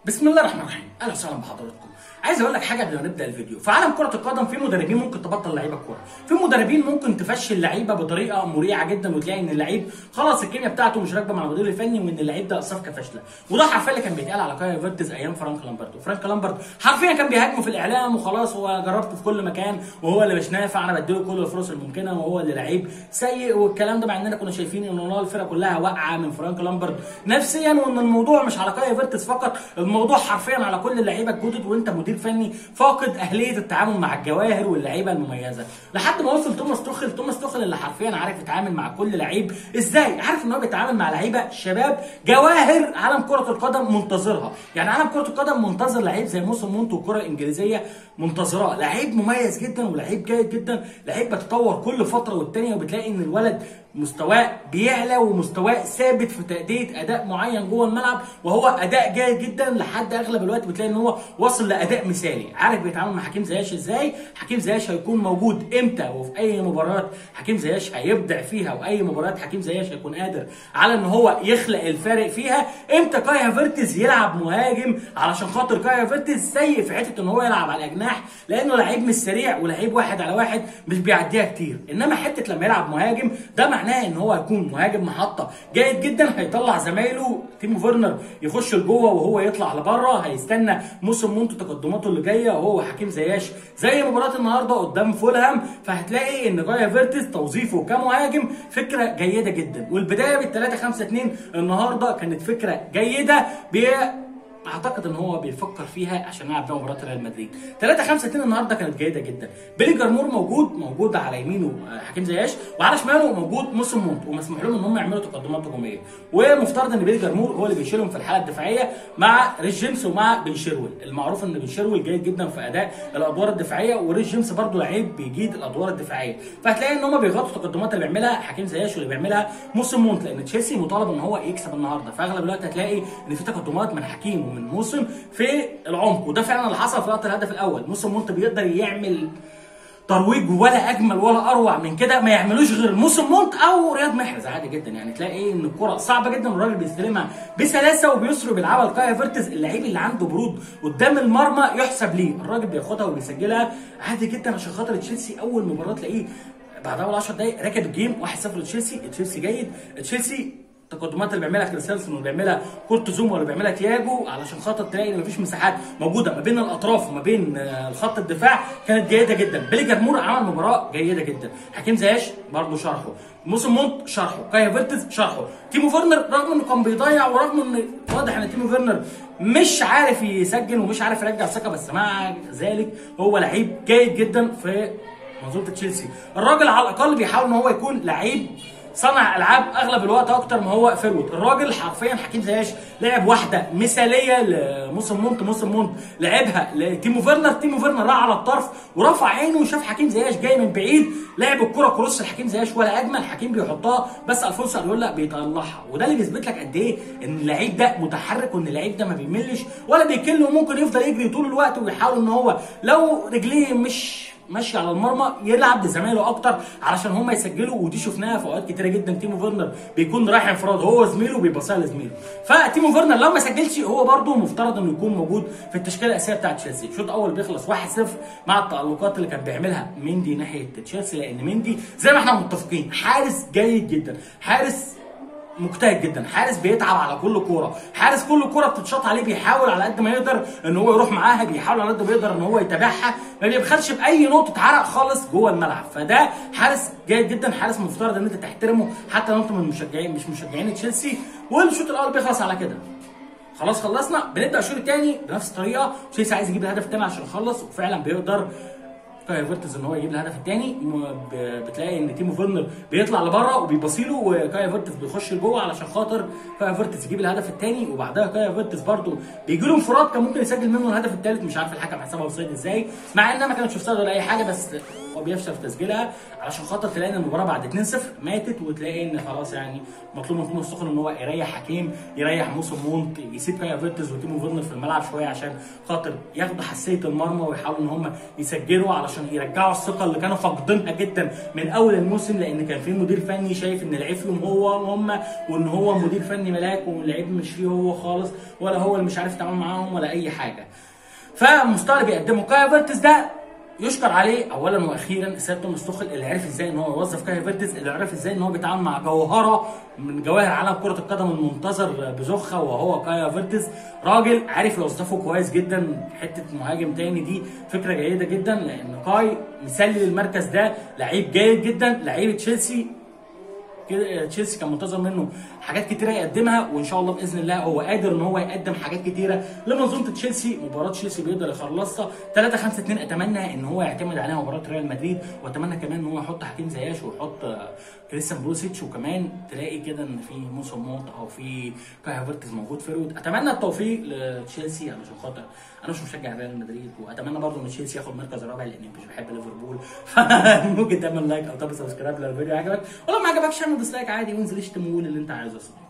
بسم الله الرحمن الرحيم اهلا وسهلا بحضراتكم عايز اقول لك حاجه قبل ما نبدا الفيديو في عالم كره القدم في مدربين ممكن تبطل لعيبه كوره في مدربين ممكن تفشل لعيبه بطريقه مريعه جدا وتلاقي ان اللعيب خلاص الكيمياء بتاعته مش راكبه مع المدير الفني وان اللعيب ده صفقه فاشله وده حرفيا اللي كان بيتقال على كاي فيرتز ايام فرانك لامبرتو فرانك لامبرت حرفيا كان بيهاجمه في الاعلام وخلاص هو جربته في كل مكان وهو اللي مش نافع انا بديله كل الفرص الممكنه وهو اللي لعيب سيء والكلام ده مع اننا كنا شايفين ان والله الفرقه كلها واقعه من فرانك لامبرت نفسيا وان الموضوع مش على كاي فيرتز فقط الموضوع حرفيا على كل اللعيبه الجدد وانت مدير فني فاقد اهليه التعامل مع الجواهر واللعيبه المميزه لحد ما وصل توماس توخل توماس توخل اللي حرفيا عارف يتعامل مع كل لعيب ازاي عارف ان هو بيتعامل مع لعيبه شباب جواهر عالم كره القدم منتظرها يعني عالم كره القدم منتظر لعيب زي موسم مونتو والكره الانجليزيه منتظراه لعيب مميز جدا ولعيب جيد جدا لعيب بيتطور كل فتره والتانيه وبتلاقي ان الولد مستواه بيعلى ومستواه ثابت في تأدية أداء معين جوه الملعب وهو أداء جيد جدا لحد أغلب الوقت بتلاقي إن هو وصل لأداء مثالي، عارف بيتعامل مع حكيم زياش إزاي؟ حكيم زياش هيكون موجود إمتى وفي أي مباريات حكيم زياش هيبدع فيها وأي مباريات حكيم زياش هيكون قادر على إن هو يخلق الفارق فيها، إمتى كاي هافرتز يلعب مهاجم علشان خاطر كاي هافرتز سيء في حتة إن هو يلعب على الأجناح لأنه لعيب مش سريع ولعيب واحد على واحد مش بيعديها كتير، إنما حتة لما يلعب مهاجم ده معناه ان هو هيكون مهاجم محطه جيد جدا هيطلع زمايله تيمو فيرنر يخش لجوه وهو يطلع لبره هيستنى موسم مونتو تقدماته اللي جايه وهو حكيم زياش زي مباراه النهارده قدام فولهام فهتلاقي ان جايا فيرتز توظيفه كمهاجم فكره جيده جدا والبدايه بال 3 5 2 النهارده كانت فكره جيده اعتقد ان هو بيفكر فيها عشان يلعب بيها مباراه ريال مدريد 3 5 2 النهارده كانت جيده جدا بيلي جرمور موجود موجود على يمينه حكيم زياش وعلى شماله موجود موسم مونت ومسموح لهم ان هم يعملوا تقدمات هجوميه ومفترض ان بيلي جرمور هو اللي بيشيلهم في الحاله الدفاعيه مع ريس جيمس ومع بن شيرويل المعروف ان بن شيرويل جيد جدا في اداء الادوار الدفاعيه وريس جيمس برده لعيب بيجيد الادوار الدفاعيه فهتلاقي ان هم بيغطوا التقدمات اللي بيعملها حكيم زياش واللي بيعملها موسم مونت لان تشيلسي مطالب ان هو يكسب النهارده فاغلب الوقت هتلاقي ان في تقدمات من حكيم ومن موسم في العمق وده فعلا اللي حصل في وقت الهدف الاول موسم مونت بيقدر يعمل ترويج ولا اجمل ولا اروع من كده ما يعملوش غير موسم مونت او رياض محرز عادي جدا يعني تلاقي ايه ان الكره صعبه جدا والراجل بيستلمها بسلاسه وبيسر بيلعبها لكايا فيرتز اللعيب اللي عنده برود قدام المرمى يحسب ليه الراجل بياخدها وبيسجلها عادي جدا عشان خاطر تشيلسي اول مباراه تلاقيه بعد اول 10 دقائق راكب الجيم 1-0 لتشيلسي تشيلسي جيد تشيلسي التقدمات اللي بيعملها كريستنسن واللي بيعملها كورت زوما واللي بيعملها تياجو علشان خاطر تلاقي ان مفيش مساحات موجوده ما بين الاطراف وما بين خط الدفاع كانت جيده جدا بيلي جرمور عمل مباراه جيده جدا حكيم زياش برضه شرحه موسم مونت شرحه كايا فيرتز شرحه تيمو فيرنر رغم انه كان بيضيع ورغم ان واضح ان تيمو فيرنر مش عارف يسجل ومش عارف يرجع الثقه بس مع ذلك هو لعيب جيد جدا في منظومه تشيلسي الراجل على الاقل بيحاول ان هو يكون لعيب صنع العاب اغلب الوقت اكتر ما هو فيرود الراجل حرفيا حكيم زياش لعب واحده مثاليه لموسم مونت موسم مونت لعبها لتيمو فيرنر تيمو فيرنر راح على الطرف ورفع عينه وشاف حكيم زياش جاي من بعيد لعب الكره كروس لحكيم زياش ولا اجمل حكيم بيحطها بس الفونسو اريولا بيطلعها وده اللي بيثبت لك قد ايه ان اللعيب ده متحرك وان اللعيب ده ما بيملش ولا بيكل وممكن يفضل يجري طول الوقت ويحاول ان هو لو رجليه مش ماشي على المرمى يلعب لزمايله اكتر علشان هم يسجلوا ودي شفناها في اوقات كتيره جدا تيمو فيرنر بيكون رايح انفراد هو زميله بيبصيها لزميله فتيمو فيرنر لو ما سجلش هو برده مفترض انه يكون موجود في التشكيله الاساسيه بتاعت تشيلسي الشوط الاول بيخلص 1-0 مع التالقات اللي كان بيعملها ميندي ناحيه تشيلسي لان ميندي زي ما احنا متفقين حارس جيد جدا حارس مجتهد جدا حارس بيتعب على كل كوره حارس كل كوره بتتشاط عليه بيحاول على قد ما يقدر ان هو يروح معاها بيحاول على قد ما يقدر ان هو يتابعها ما بيبخلش باي نقطه عرق خالص جوه الملعب فده حارس جيد جدا حارس مفترض ان انت تحترمه حتى لو انت من مشجعين مش مشجعين تشيلسي والشوط الاول بيخلص على كده خلاص خلصنا بنبدا الشوط الثاني بنفس الطريقه تشيلسي عايز يجيب الهدف الثاني عشان يخلص وفعلا بيقدر كاي فيرتز ان هو يجيب الهدف الثاني بتلاقي ان تيمو فيرنر بيطلع لبره وبيبصيله وكاي فيرتز بيخش لجوه علشان خاطر كاي فيرتز يجيب الهدف الثاني وبعدها كاي فيرتز برده بيجي له انفراد كان ممكن يسجل منه الهدف الثالث مش عارف الحكم حسبها اوفسايد ازاي مع انها ما كانتش اوفسايد ولا اي حاجه بس وبيفشل في تسجيلها علشان خاطر تلاقي ان المباراه بعد 2-0 ماتت وتلاقي ان خلاص يعني مطلوب من توماس توخل ان هو يريح حكيم يريح موسم مونت يسيب كايا فيرتز وتيمو فيرنر في الملعب شويه عشان خاطر ياخدوا حساسيه المرمى ويحاولوا ان هم يسجلوا علشان يرجعوا الثقه اللي كانوا فاقدينها جدا من اول الموسم لان كان في مدير فني شايف ان العيب فيهم هو وهم وان هو مدير فني ملاك واللعيب مش فيه هو خالص ولا هو اللي مش عارف يتعامل معاهم ولا اي حاجه فالمستوى اللي بيقدمه كايا فيرتز ده يشكر عليه اولا واخيرا السيد توماس توخل اللي عرف ازاي ان هو يوظف كايا فيرتز اللي عرف ازاي ان هو بيتعامل مع جوهره من جواهر عالم كره القدم المنتظر بزخه وهو كايا فيرتز راجل عارف يوظفه كويس جدا حته مهاجم تاني دي فكره جيده جدا لان كاي مثالي للمركز ده لعيب جيد جدا لعيب تشيلسي كده تشيلسي كان منتظر منه حاجات كتيره يقدمها وان شاء الله باذن الله هو قادر ان هو يقدم حاجات كتيره لمنظومه تشيلسي مباراه تشيلسي بيقدر يخلصها 3 5 2 اتمنى ان هو يعتمد عليها مباراه ريال مدريد واتمنى كمان ان هو يحط حكيم زياش ويحط كريستيان بروسيتش وكمان تلاقي كده ان في موسم موت او في كاي هافرتز موجود فيرود اتمنى التوفيق لتشيلسي علشان خاطر انا مش مشجع ريال مدريد واتمنى برضه ان تشيلسي ياخد مركز رابع لاني مش بحب ليفربول فممكن تعمل لايك او تعمل سبسكرايب لو الفيديو عجبك ولو ما عجبكش اعمل ديسلايك عادي وانزل اشتم وقول اللي انت عايزه